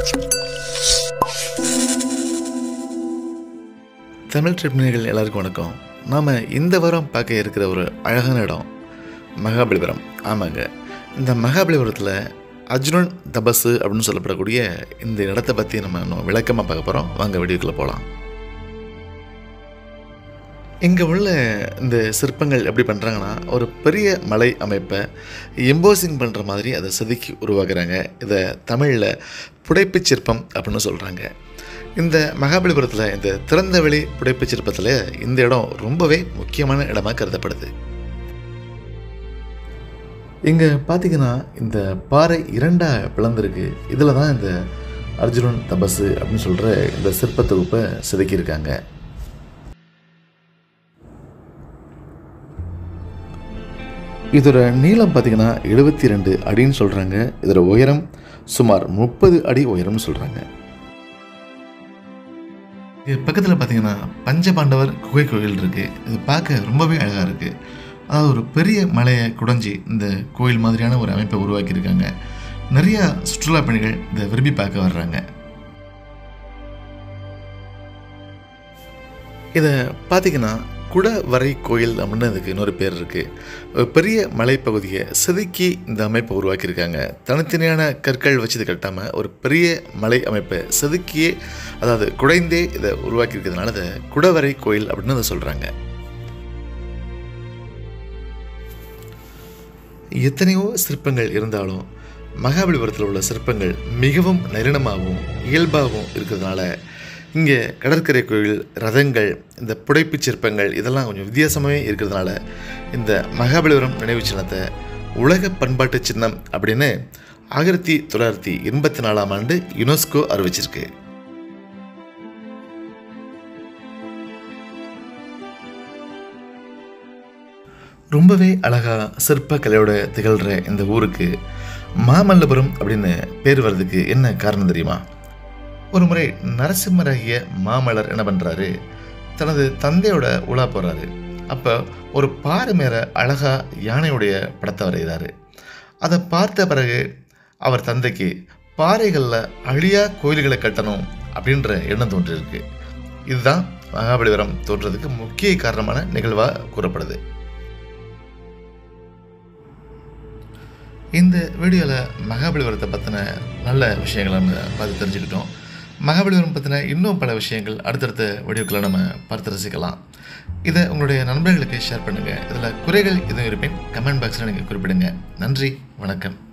தமிழ் ட்ரிப்னிகள் எல்லாருக்கும் வணக்கம் நாம் இந்த வாரம் பார்க்க இருக்கிற ஒரு அழகான இடம் மகாபலிபுரம் ஆமாங்க இந்த மகாபலிபுரத்தில் அர்ஜுனன் தபசு அப்படின்னு சொல்லப்படக்கூடிய இந்த இடத்த பற்றி நம்ம இன்னும் விளக்கமாக பார்க்க போகிறோம் வாங்க வீடியோக்குள்ளே போகலாம் இங்கே உள்ள இந்த சிற்பங்கள் எப்படி பண்ணுறாங்கன்னா ஒரு பெரிய மலை அமைப்பை எம்போசிங் பண்ணுற மாதிரி அதை செதுக்கி உருவாக்குறாங்க இதை தமிழில் புடைப்புச் சிற்பம் அப்படின்னு சொல்கிறாங்க இந்த மகாபலிபுரத்தில் இந்த திறந்தவெளி புடைப்புச் சிற்பத்தில் இந்த இடம் ரொம்பவே முக்கியமான இடமாக கருதப்படுது இங்கே பார்த்தீங்கன்னா இந்த பாறை இரண்டாக பிளந்திருக்கு இதில் தான் இந்த அர்ஜுனன் தபசு அப்படின்னு சொல்கிற இந்த சிற்ப தொகுப்பை செதுக்கியிருக்காங்க இதோட நீளம் பார்த்தீங்கன்னா எழுபத்தி ரெண்டு அடின்னு சொல்கிறாங்க இதோட உயரம் சுமார் முப்பது அடி உயரம்னு சொல்கிறாங்க இது பக்கத்தில் பார்த்தீங்கன்னா பஞ்சபாண்டவர் குகை கோயில் இருக்குது இது பார்க்க ரொம்பவே அழகாக இருக்குது அதாவது ஒரு பெரிய மலையை குடைஞ்சி இந்த கோயில் மாதிரியான ஒரு அமைப்பை உருவாக்கியிருக்காங்க நிறையா சுற்றுலா பயணிகள் இதை விரும்பி பார்க்க வர்றாங்க இதை பார்த்தீங்கன்னா குடவரை கோயில் அப்படின்னு அதுக்கு இன்னொரு பேர் இருக்குது பெரிய மலைப்பகுதியை செதுக்கி இந்த அமைப்பை உருவாக்கியிருக்காங்க தனித்தனியான கற்கள் வச்சு இது கட்டாமல் ஒரு பெரிய மலை அமைப்பை செதுக்கியே அதாவது குடைந்தே இதை உருவாக்கியிருக்கிறதுனால இதை குடவரை கோயில் அப்படின்னு அதை சொல்கிறாங்க எத்தனையோ சிற்பங்கள் இருந்தாலும் மகாபலிபுரத்தில் உள்ள சிற்பங்கள் மிகவும் நளினமாகவும் இயல்பாகவும் இருக்கிறதுனால இங்கே கடற்கரை கோயில் ரதங்கள் இந்த புடைப்புச் சிற்பங்கள் இதெல்லாம் கொஞ்சம் வித்தியாசமாகவே இருக்கிறதுனால இந்த மகாபலிபுரம் நினைவு சின்னத்தை உலக பண்பாட்டு சின்னம் அப்படின்னு ஆயிரத்தி தொள்ளாயிரத்தி எண்பத்தி நாலாம் ஆண்டு யுனெஸ்கோ அறிவிச்சிருக்கு ரொம்பவே அழகாக சிற்பக்கலையோட திகழ்கிற இந்த ஊருக்கு மாமல்லபுரம் அப்படின்னு பேர் வர்றதுக்கு என்ன காரணம் தெரியுமா ஒரு முறை நரசிம்மராகிய மாமல்லர் என்ன பண்ணுறாரு தனது தந்தையோட உலா போகிறாரு அப்போ ஒரு பாறை மேலே அழகாக யானையுடைய படத்தை வரைகிறாரு அதை பார்த்த பிறகு அவர் தந்தைக்கு பாறைகளில் அழியா கோயில்களை கட்டணும் அப்படின்ற எண்ணம் தோன்றியிருக்கு இதுதான் மகாபலிபுரம் தோன்றதுக்கு முக்கிய காரணமான நிகழ்வாக கூறப்படுது இந்த வீடியோவில் மகாபலிபுரத்தை பற்றின நல்ல விஷயங்களை நம்ம பார்த்து தெரிஞ்சுக்கிட்டோம் மகாபலிபுரம் பற்றின இன்னும் பல விஷயங்கள் அடுத்தடுத்த வீடியோக்களை நம்ம பார்த்து ரசிக்கலாம் இதை உங்களுடைய நண்பர்களுக்கு ஷேர் பண்ணுங்கள் இதில் குறைகள் எதுவும் இருப்பேன் கமெண்ட் பாக்ஸில் நீங்கள் குறிப்பிடுங்க நன்றி வணக்கம்